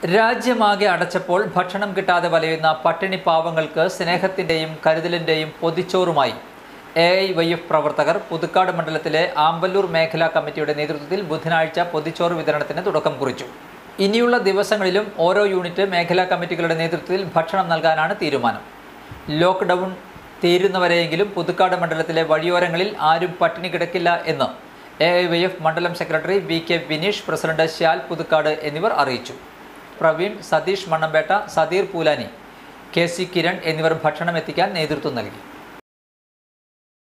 രാജ്യമാകെ അടച്ചപ്പോൾ ഭക്ഷണം കിട്ടാതെ വലയുന്ന പട്ടിണി പാവങ്ങൾക്ക് സ്നേഹത്തിൻ്റെയും കരുതലിൻ്റെയും പൊതിച്ചോറുമായി എ ഐ വൈ എഫ് പ്രവർത്തകർ പുതുക്കാട് മണ്ഡലത്തിലെ ആമ്പല്ലൂർ മേഖലാ കമ്മിറ്റിയുടെ നേതൃത്വത്തിൽ ബുധനാഴ്ച പൊതിച്ചോറ് വിതരണത്തിന് തുടക്കം കുറിച്ചു ഇനിയുള്ള ദിവസങ്ങളിലും ഓരോ യൂണിറ്റ് മേഖലാ കമ്മിറ്റികളുടെ നേതൃത്വത്തിൽ ഭക്ഷണം നൽകാനാണ് തീരുമാനം ലോക്ക്ഡൗൺ തീരുന്നവരെയെങ്കിലും പുതുക്കാട് മണ്ഡലത്തിലെ വഴിയോരങ്ങളിൽ ആരും പട്ടിണി കിടക്കില്ല എന്ന് എ ഐ വൈ എഫ് മണ്ഡലം secretary V K Vineesh president Shyal Puthukkad എന്നിവർ അറിയിച്ചു പ്രവീൺ സതീഷ് മണ്ണമ്പേട്ട സതീർ പൂലാനി കെ സി കിരൺ എന്നിവർ ഭക്ഷണം എത്തിക്കാൻ നേതൃത്വം നൽകി